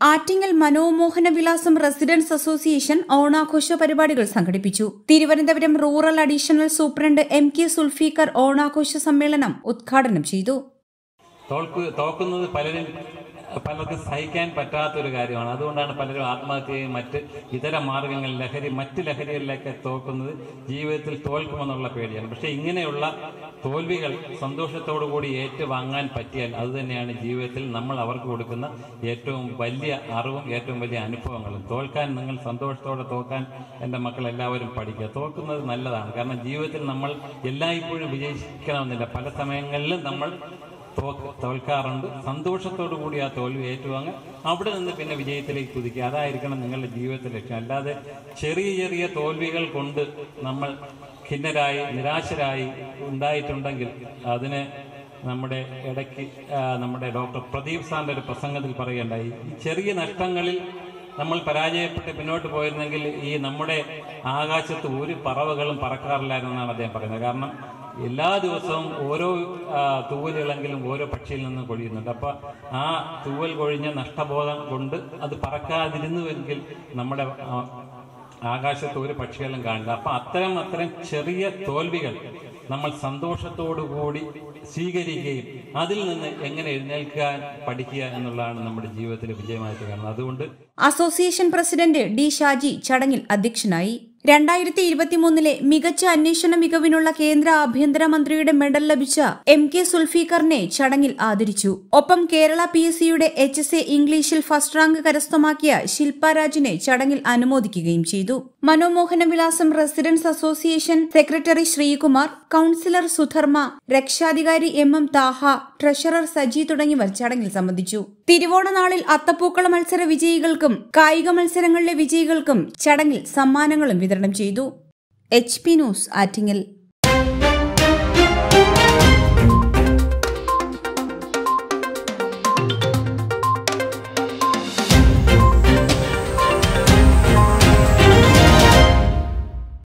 Attingal മനോമോഹന Vilasam residence association ഓണാഘോഷ പരിപാടികൾ സംഘടിപ്പിച്ചു Thiruvananthapuram rural additional superintendent M K Zulfiqar ഓണാഘോഷ സമ്മേളനം ഉദ്ഘാടനം ചെയ്തു തോൽക്ക് തോക്കുന്നത് പലരും പലർക്കും സഹിക്കാൻ പറ്റാത്തൊരു കാര്യമാണ് അതുകൊണ്ടാണ് പലരും ആത്മഹത്യയും മറ്റ് ഇതര മാർഗങ്ങൾ ലഹരി മറ്റ് ലഹരികളിലേക്ക് തോക്കുന്നത് ജീവിതത്തിൽ തോൽക്കുമെന്നുള്ള പേടിയാണ് പക്ഷെ ഇങ്ങനെയുള്ള തോൽവികൾ സന്തോഷത്തോടു കൂടി ഏറ്റുവാങ്ങാൻ പറ്റിയാൽ അതുതന്നെയാണ് ജീവിതത്തിൽ നമ്മൾ അവർക്ക് കൊടുക്കുന്ന ഏറ്റവും വലിയ അറിവും ഏറ്റവും വലിയ അനുഭവങ്ങളും തോൽക്കാൻ നിങ്ങൾ സന്തോഷത്തോടെ തോൽക്കാൻ എൻ്റെ മക്കൾ എല്ലാവരും പഠിക്കുക തോൽക്കുന്നത് നല്ലതാണ് കാരണം ജീവിതത്തിൽ നമ്മൾ എല്ലായ്പ്പോഴും വിജയിക്കണമെന്നില്ല പല സമയങ്ങളിലും നമ്മൾ തോക്ക് തോൽക്കാറുണ്ട് സന്തോഷത്തോടു കൂടി ആ തോൽവി ഏറ്റുവാങ്ങുക അവിടെ നിന്ന് പിന്നെ വിജയത്തിലേക്ക് കുതിക്കുക അതായിരിക്കണം നിങ്ങളുടെ ജീവിതത്തിലെ ലക്ഷ്യം അല്ലാതെ ചെറിയ ചെറിയ തോൽവികൾ കൊണ്ട് നമ്മൾ ഖിന്നരായി നിരാശരായി ഉണ്ടായിട്ടുണ്ടെങ്കിൽ അതിന് നമ്മുടെ ഇടയ്ക്ക് ആ, നമ്മുടെ ഡോക്ടർ പ്രദീപ് സാറിന്റെ ഒരു പ്രസംഗത്തിൽ പറയുകയുണ്ടായി ഈ ചെറിയ നഷ്ടങ്ങളിൽ നമ്മൾ പരാജയപ്പെട്ട് പിന്നോട്ട് പോയിരുന്നെങ്കിൽ ഈ നമ്മുടെ ആകാശത്ത് ഒരു പറവകളും പറക്കാറില്ലായിരുന്നെന്നാണ് അദ്ദേഹം പറയുന്നത് കാരണം എല്ലാ ദിവസവും ഓരോ ആ, തൂവലുകളെങ്കിലും ഓരോ പക്ഷിയിൽ നിന്ന് കൊഴിയുന്നുണ്ട് അപ്പൊ ആ തൂവൽ കൊഴിഞ്ഞ നഷ്ടബോധം കൊണ്ട് അത് പറക്കാതിരുന്നുവെങ്കിൽ നമ്മുടെ ആ, ആകാശത്ത് ഒരു പക്ഷികളും കാണില്ല അപ്പൊ അത്തരം അത്തരം ചെറിയ തോൽവികൾ നമ്മൾ സന്തോഷത്തോടു കൂടി സ്വീകരിക്കുകയും അതിൽ നിന്ന് എങ്ങനെ എഴുന്നേൽക്കാൻ പഠിക്കുക എന്നുള്ളതാണ് നമ്മുടെ ജീവിതത്തിലെ വിജയമായിട്ട് കാണുന്നത് അതുകൊണ്ട് അസോസിയേഷൻ പ്രസിഡന്റ് ഡി ഷാജി ചടങ്ങിൽ അധ്യക്ഷനായി രണ്ടായിരത്തി ഇരുപത്തിമൂന്നിലെ മികച്ച അന്വേഷണ മികവിനുള്ള കേന്ദ്ര ആഭ്യന്തരമന്ത്രിയുടെ മെഡൽ ലഭിച്ച എം കെ സുൽഫീഖറിനെ ചടങ്ങിൽ ആദരിച്ചു ഒപ്പം കേരള പി എസ് സിയുടെ എച്ച് എസ് എ ഇംഗ്ലീഷിൽ ഫസ്റ്റ് റാങ്ക് കരസ്ഥമാക്കിയ ശില്പ രാജിനെ ചടങ്ങിൽ അനുമോദിക്കുകയും ചെയ്തു Manomohana Vilasam residence association secretary Sreekumar councillor Sudharma രക്ഷാധികാരി M M Thaha treasurer Saji തുടങ്ങിയവർ ചടങ്ങിൽ സംബന്ധിച്ചു തിരുവോണനാളിൽ അത്തപ്പൂക്കള മത്സര വിജയികൾക്കും കായിക മത്സരങ്ങളിലെ വിജയികൾക്കും ചടങ്ങിൽ സമ്മാനങ്ങളും വിതരണം ചെയ്തു എച്ച് പി ന്യൂസ് ആറ്റിങ്ങൽ